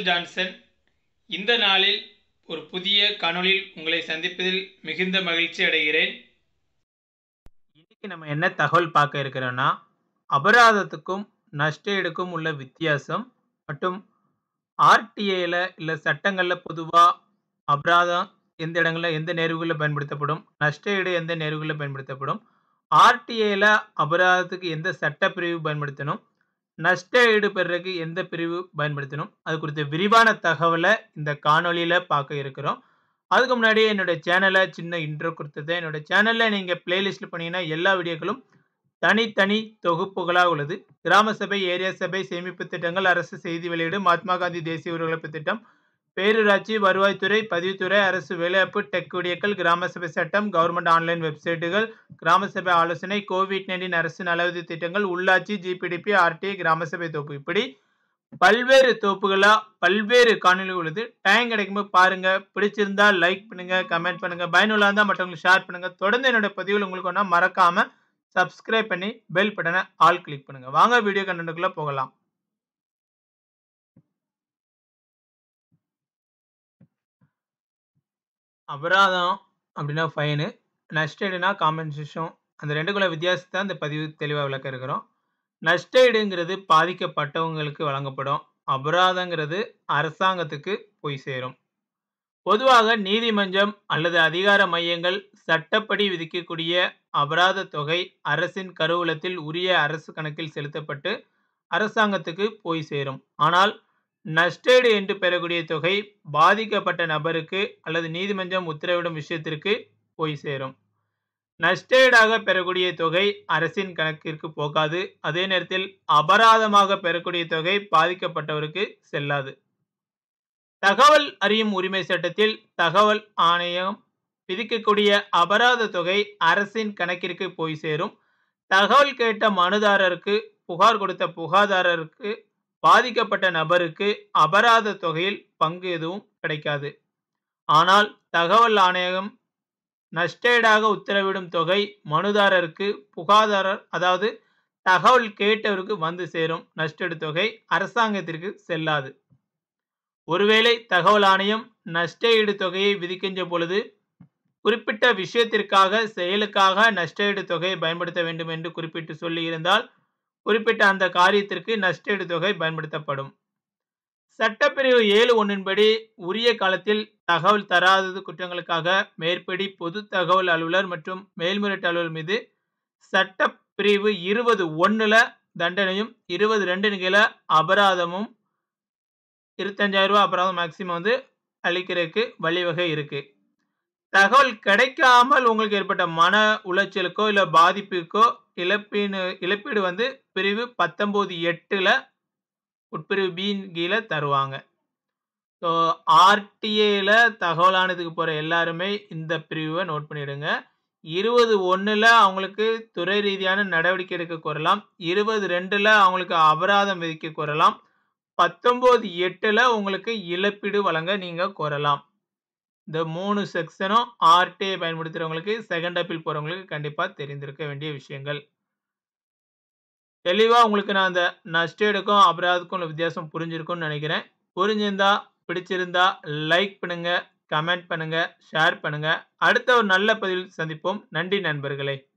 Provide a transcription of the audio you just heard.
Michael Johnson இந்த நாளில் ஒரு புதிய காணொளியில் உங்களை சந்திப்பதில் மிகுந்த மகிழ்ச்சி அடைகிறேன் இன்னைக்கு நம்ம என்ன தகவல் பார்க்க இருக்கிறோன்னா அபராதத்துக்கும் நஷ்டஈடுக்கும் உள்ள வித்தியாசம் மற்றும் ஆர்டிஏல இல்லை சட்டங்களில் பொதுவாக அபராதம் எந்த இடங்களில் எந்த நேர்வுகளில் பயன்படுத்தப்படும் நஷ்டஈடு எந்த நேர்வுகளில் பயன்படுத்தப்படும் ஆர்டிஏல அபராதத்துக்கு எந்த சட்டப்பிரிவு பயன்படுத்தணும் நஷ்ட ஈடு பெறக்கு எந்த பிரிவு பயன்படுத்தணும் அது குறித்த விரிவான தகவலை இந்த காணொளியில் பார்க்க இருக்கிறோம் அதுக்கு முன்னாடி என்னோட சேனலை சின்ன இன்ட்ரோ கொடுத்தது என்னோட சேனலில் நீங்கள் பிளேலிஸ்ட்டில் பண்ணீங்கன்னா எல்லா வீடியோக்களும் தனித்தனி தொகுப்புகளாக உள்ளது கிராம சபை ஏரியா சபை சேமிப்பு திட்டங்கள் அரசு செய்தி வெளியீடு மகாத்மா காந்தி தேசிய உருவமைப்பு திட்டம் பேரூராட்சி வருவாய்த்துறை பதிவுத்துறை அரசு வேலைவாய்ப்பு டெக் வீடியோக்கள் கிராம சபை சட்டம் கவர்மெண்ட் ஆன்லைன் வெப்சைட்டுகள் கிராம சபை ஆலோசனை கோவிட் நைன்டீன் அரசு நலவுதவி திட்டங்கள் உள்ளாட்சி ஜிபிடிபி ஆர்டிஐ கிராம சபை தொகுப்பு இப்படி பல்வேறு தொகுப்புகளா பல்வேறு காணொலி உள்ளது டைம் கிடைக்கும்போது பாருங்க பிடிச்சிருந்தா லைக் பண்ணுங்க கமெண்ட் பண்ணுங்க பயனுள்ளா இருந்தால் மற்றவங்களுக்கு ஷேர் பண்ணுங்க தொடர்ந்து என்னோட பதிவில் உங்களுக்கு ஒன்றா மறக்காம சப்ஸ்கிரைப் பண்ணி பெல் பட்டனை ஆல் கிளிக் பண்ணுங்க வாங்க வீடியோ கண்டென்ட்டுக்குள்ள போகலாம் அபராதம் அப்படின்னா ஃபைனு நஷ்டஈடுனா காம்பன்சேஷன் அந்த ரெண்டுக்குள்ள வித்தியாசத்தை அந்த பதிவு தெளிவாக விளக்க இருக்கிறோம் நஷ்டஈடுங்கிறது பாதிக்கப்பட்டவங்களுக்கு வழங்கப்படும் அபராதங்கிறது அரசாங்கத்துக்கு போய் சேரும் பொதுவாக நீதிமன்றம் அல்லது அதிகார மையங்கள் சட்டப்படி விதிக்கக்கூடிய அபராத தொகை அரசின் கருவூலத்தில் உரிய அரசு கணக்கில் செலுத்தப்பட்டு அரசாங்கத்துக்கு போய் சேரும் ஆனால் நஷ்டஈடு என்று பெறக்கூடிய தொகை பாதிக்கப்பட்ட நபருக்கு அல்லது நீதிமன்றம் உத்தரவிடும் விஷயத்திற்கு போய் சேரும் நஷ்டஈடாக பெறக்கூடிய தொகை அரசின் கணக்கிற்கு போகாது அதே நேரத்தில் அபராதமாக பெறக்கூடிய தொகை பாதிக்கப்பட்டவருக்கு செல்லாது தகவல் அறியும் உரிமை சட்டத்தில் தகவல் ஆணையம் விதிக்கக்கூடிய அபராத தொகை அரசின் கணக்கிற்கு போய் சேரும் தகவல் கேட்ட மனுதாரருக்கு புகார் கொடுத்த புகார்தாரருக்கு பாதிக்கப்பட்ட நபருக்கு அபராத தொகையில் பங்கு எதுவும் கிடைக்காது ஆனால் தகவல் ஆணையகம் நஷ்டஈடாக உத்தரவிடும் தொகை மனுதாரருக்கு புகாதாரர் அதாவது தகவல் கேட்டவருக்கு வந்து சேரும் நஷ்டஈடு தொகை அரசாங்கத்திற்கு செல்லாது ஒருவேளை தகவல் ஆணையம் நஷ்டஈடு தொகையை விதிக்கின்ற பொழுது குறிப்பிட்ட விஷயத்திற்காக செயலுக்காக நஷ்டஈடு தொகையை பயன்படுத்த வேண்டும் என்று குறிப்பிட்டு சொல்லியிருந்தால் குறிப்பிட்ட அந்த காரியத்திற்கு நஷ்டஈடு தொகை பயன்படுத்தப்படும் சட்டப்பிரிவு ஏழு ஒன்றின்படி உரிய காலத்தில் தகவல் தராதது குற்றங்களுக்காக மேற்படி பொது தகவல் அலுவலர் மற்றும் மேல்முறையீட்டு அலுவலர் மீது சட்டப்பிரிவு இருபது ஒன்றில் தண்டனையும் இருபது ரெண்டு கீழே அபராதமும் இருபத்தஞ்சாயிரம் ரூபா அபராதம் மேக்சிமம் வந்து அளிக்கிறதுக்கு வழிவகை இருக்கு தகவல் கிடைக்காமல் உங்களுக்கு ஏற்பட்ட மன உளைச்சலுக்கோ இல்லை பாதிப்புக்கோ இழப்பீடு இழப்பீடு வந்து பிரிவு பத்தொம்போது எட்டில் உட்பிரிவு பின் கீழே தருவாங்க ஸோ ஆர்டிஏல தகவலானதுக்கு போகிற எல்லாருமே இந்த பிரிவை நோட் பண்ணிவிடுங்க இருபது ஒன்றில் அவங்களுக்கு துறை ரீதியான நடவடிக்கை எடுக்க கோரலாம் இருபது ரெண்டில் அவங்களுக்கு அபராதம் விதிக்க கோரலாம் பத்தொம்போது எட்டில் உங்களுக்கு இழப்பீடு வழங்க நீங்கள் கோரலாம் இந்த மூணு செக்ஷனும் ஆர்டிஐ பயன்படுத்துகிறவங்களுக்கு செகண்ட் அப்பீல் போகிறவங்களுக்கு கண்டிப்பாக தெரிந்திருக்க வேண்டிய விஷயங்கள் தெளிவாக உங்களுக்கு நான் அந்த நஷ்டஈடுக்கும் அபராதுக்கும் உள்ள வித்தியாசம் புரிஞ்சிருக்கும்னு நினைக்கிறேன் புரிஞ்சிருந்தா பிடிச்சிருந்தா லைக் பண்ணுங்க கமெண்ட் பண்ணுங்க ஷேர் பண்ணுங்க அடுத்த ஒரு நல்ல பதிவில் சந்திப்போம் நன்றி நண்பர்களே